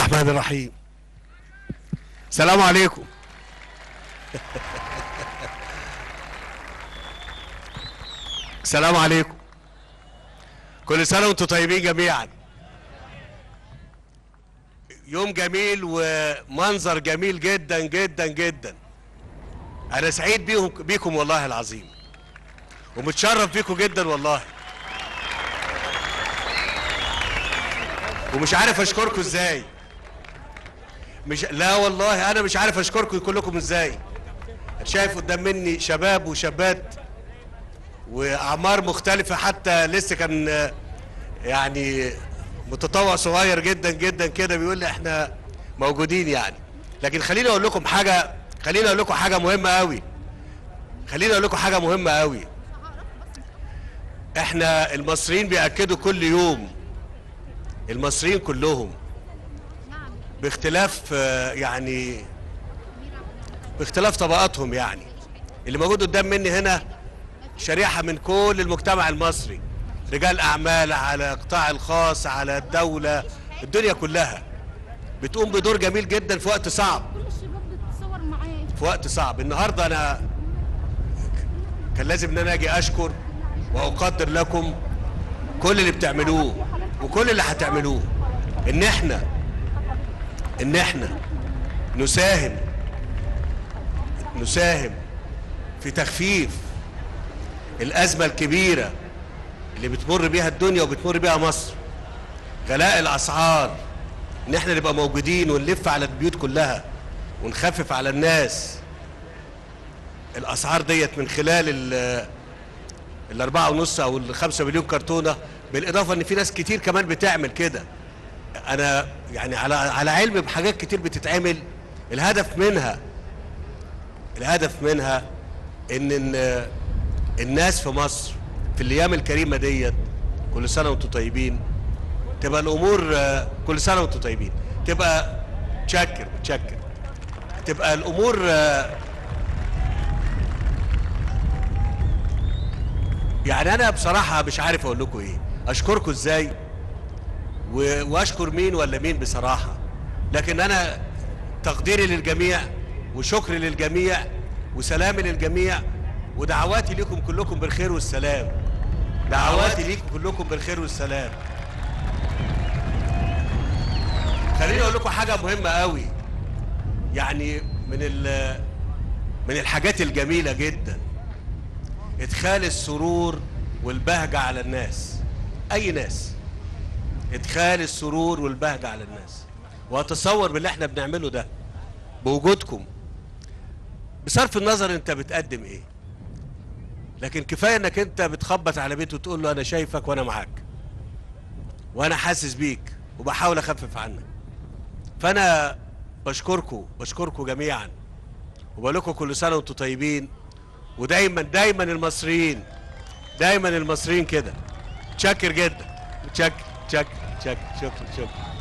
الرحمن الرحيم السلام عليكم السلام عليكم كل سنة وانتم طيبين جميعا يوم جميل ومنظر جميل جدا جدا جدا انا سعيد بيهم بيكم والله العظيم ومتشرف بيكم جدا والله ومش عارف اشكركم ازاي مش لا والله انا مش عارف اشكركم كلكم ازاي شايف قدام مني شباب وشابات واعمار مختلفه حتى لسه كان آه، يعني متطوع صغير جدا جدا كده بيقول لي احنا موجودين يعني لكن خليني اقول لكم حاجه خليني اقول لكم حاجه مهمه قوي خليني اقول لكم حاجه مهمه قوي احنا المصريين بياكدوا كل يوم المصريين كلهم باختلاف آه، يعني باختلاف طبقاتهم يعني اللي موجود قدام مني هنا شريحة من كل المجتمع المصري رجال أعمال على القطاع الخاص على الدولة الدنيا كلها بتقوم بدور جميل جدا في وقت صعب كل الشباب بتتصور معايا في وقت صعب النهارده انا كان لازم ان انا اجي اشكر واقدر لكم كل اللي بتعملوه وكل اللي هتعملوه ان احنا ان احنا نساهم نساهم في تخفيف الازمه الكبيره اللي بتمر بيها الدنيا وبتمر بيها مصر غلاء الاسعار ان احنا نبقى موجودين ونلف على البيوت كلها ونخفف على الناس الاسعار ديت من خلال ال الأربعة ونص أو الخمسة مليون كرتونة بالإضافة إن في ناس كتير كمان بتعمل كده أنا يعني على على علم بحاجات كتير بتتعمل الهدف منها الهدف منها إن, إن الناس في مصر في الأيام الكريمة ديت كل سنة وأنتم طيبين تبقى الأمور آه، كل سنة وأنتم طيبين تبقى تشكر تشكر تبقى الأمور آه، يعني انا بصراحه مش عارف اقول لكم ايه اشكركم ازاي و- واشكر مين ولا مين بصراحه لكن انا تقديري للجميع وشكري للجميع وسلامي للجميع ودعواتي لكم كلكم بالخير والسلام دعواتي لكم كلكم بالخير والسلام خليني اقول لكم حاجه مهمه قوي يعني من ال- من الحاجات الجميله جدا ادخال السرور والبهجة على الناس اي ناس ادخال السرور والبهجة على الناس واتصور باللي احنا بنعمله ده بوجودكم بصرف النظر انت بتقدم ايه لكن كفاية انك انت بتخبط على بيته وتقول له انا شايفك وانا معاك وانا حاسس بيك وبحاول اخفف عنك فانا بشكركم بشكركم جميعا وبقول لكم كل سنة وانتم طيبين ودايما دايما المصريين دايما المصريين كده تشكر جدا تشكر تشكر تشكر شكرا شكرا